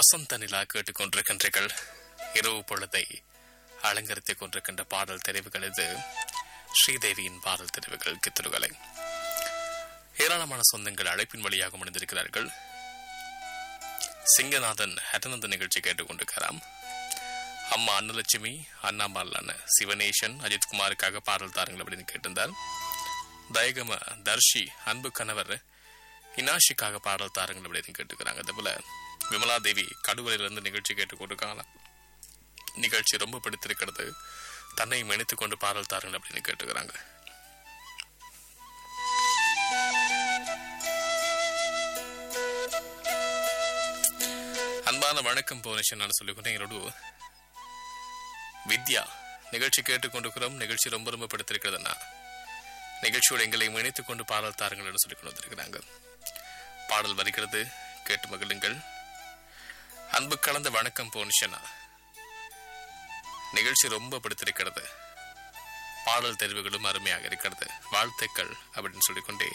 வசந்த நிலா கேட்டுக்கொண்டிருக்கின்றீர்கள் இரவு பொழுதை அலங்கரித்துக் கொண்டிருக்கின்ற பாடல் தெரிவுகள் இது ஸ்ரீதேவியின் பாடல் தெரிவுகள் கித்துருகளை ஏராளமான சொந்தங்கள் அழைப்பின் வழியாக முடிந்திருக்கிறார்கள் சிங்கநாதன் ஹட்டநந்த நிகழ்ச்சி கேட்டுக்கொண்டிருக்கிறார் அம்மா அன்னலட்சுமி அண்ணா பாலன் சிவனேசன் அஜித்குமாருக்காக பாடல் தாருங்கள் அப்படின்னு கேட்டிருந்தார் தயகம தர்ஷி அன்பு கணவர் இனாஷிக்காக பாடல் தாருங்கள் அப்படின்னு கேட்டுக்கிறாங்க அதே போல விமலா தேவி கடுவலையிலிருந்து நிகழ்ச்சி கேட்டுக்கொண்டிருக்காங்க நிகழ்ச்சி ரொம்ப பிடித்திருக்கிறது தன்னை மெனித்துக் கொண்டு பாடல் தாருங்கள் அப்படின்னு கேட்டுக்கிறாங்க அன்பான வணக்கம் போனேஷன் நான் சொல்லிக்கொண்டேன் எங்களோட வித்யா நிகழ்ச்சி கேட்டுக்கொண்டிருக்கிறோம் நிகழ்ச்சி ரொம்ப ரொம்ப பிடித்திருக்கிறதுனா நிகழ்ச்சியோடு எங்களை இணைத்துக் கொண்டு பாடல் தாருங்கள் என்று சொல்லி கொண்டு வந்திருக்கிறாங்க பாடல் வருகிறது கேட்டு மகிழுங்கள் அன்பு கலந்த வணக்கம் போனிஷனா நிகழ்ச்சி ரொம்ப பிடித்திருக்கிறது பாடல் தெரிவுகளும் அருமையாக இருக்கிறது வாழ்த்துக்கள் அப்படின்னு சொல்லிக்கொண்டே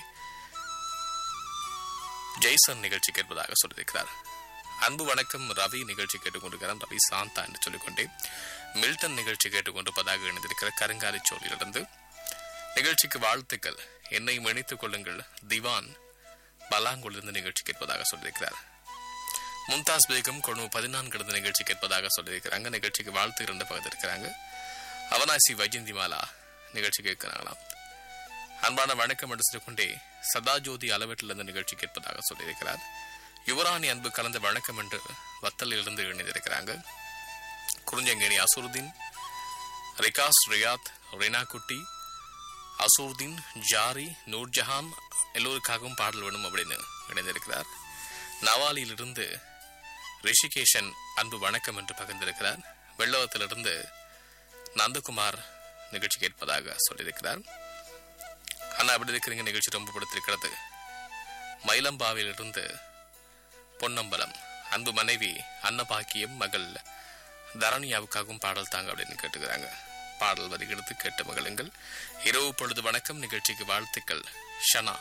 ஜெய்சன் நிகழ்ச்சி கேட்பதாக சொல்லியிருக்கிறார் அன்பு வணக்கம் ரவி நிகழ்ச்சி கேட்டுக்கொண்டிருக்கிறார் ரவி சாந்தா என்று சொல்லிக்கொண்டே மில்டன் நிகழ்ச்சி கேட்டுக்கொண்டிருப்பதாக இணைந்திருக்கிற கருங்காலி சோழிலிருந்து நிகழ்ச்சிக்கு வாழ்த்துக்கள் என்னை மன்னித்துக் கொள்ளுங்கள் திவான் பலாங்குளிருந்து நிகழ்ச்சி கேட்பதாக சொல்லியிருக்கிறார் மும்தாஸ் பேகம் கொழும்பு பதினான்கு இருந்து நிகழ்ச்சி கேட்பதாக சொல்லியிருக்கிறாங்க நிகழ்ச்சிக்கு வாழ்த்து இரண்டு பக்கத்தில் இருக்கிறாங்க அவனாசி வைஜந்தி மாலா நிகழ்ச்சி கேட்கிறாங்களாம் அன்பான வணக்கம் என்று சொல்லிக்கொண்டே சதாஜோதி அளவெட்டில் இருந்து நிகழ்ச்சி கேட்பதாக சொல்லியிருக்கிறார் யுவராணி அன்பு கலந்த வணக்கம் என்று வத்தலிலிருந்து இணைந்திருக்கிறாங்க குறிஞ்சங்கேணி அசுருதீன் ரிகாஸ் ரியாத் ரினா குட்டி அசூர்தீன் ஜாரி நூர்ஜஹான் எல்லோருக்காகவும் பாடல் வேணும் அப்படின்னு இணைந்திருக்கிறார் நவாலியிலிருந்து ரிஷிகேஷன் அன்பு வணக்கம் என்று பகிர்ந்திருக்கிறார் வெள்ளவத்திலிருந்து நந்தகுமார் நிகழ்ச்சி கேட்பதாக சொல்லியிருக்கிறார் அண்ணா அப்படி இருக்கிறீங்க நிகழ்ச்சி ரொம்ப பிடித்திருக்கிறது மயிலம்பாவிலிருந்து பொன்னம்பலம் அன்பு மனைவி அன்னபாக்கியம் மகள் தரணியாவுக்காகவும் பாடல் தாங்க அப்படின்னு கேட்டுக்கிறாங்க பாடல் வருகிறது கேட்ட மகளுங்கள் இரவு பொழுது வணக்கம் நிகழ்ச்சிக்கு வாழ்த்துக்கள் ஷனா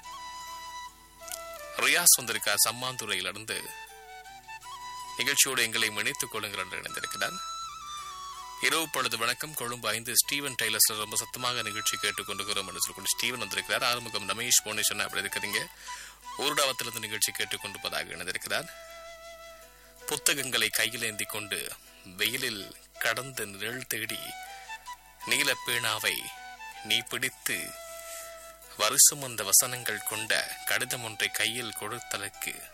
ரியாஸ் வந்திருக்கார் சம்மாந்துறையிலிருந்து நிகழ்ச்சியோடு எங்களை இணைத்துக் கொள்ளுங்கள் என்று இணைந்திருக்கிறார் இரவு பொழுது வணக்கம் கொழும்பு ஐந்து ஸ்டீவன் டைலர்ஸ் ரொம்ப சத்தமாக நிகழ்ச்சி கேட்டுக்கொண்டிருக்கிறோம் என்று சொல்லிக்கொண்டு ஸ்டீவன் வந்திருக்கிறார் ஆறுமுகம் ரமேஷ் போனேஷன் அப்படி இருக்கிறீங்க ஊருடாவத்திலிருந்து நிகழ்ச்சி கேட்டுக்கொண்டிருப்பதாக இணைந்திருக்கிறார் புத்தகங்களை கையில் ஏந்தி கொண்டு வெயிலில் கடந்து நிழல் தேடி நீல பேனாவை நீ பிடித்து வருஷம் அந்த வசனங்கள் கொண்ட கடிதம் ஒன்றை கையில் கொடுத்தலுக்கு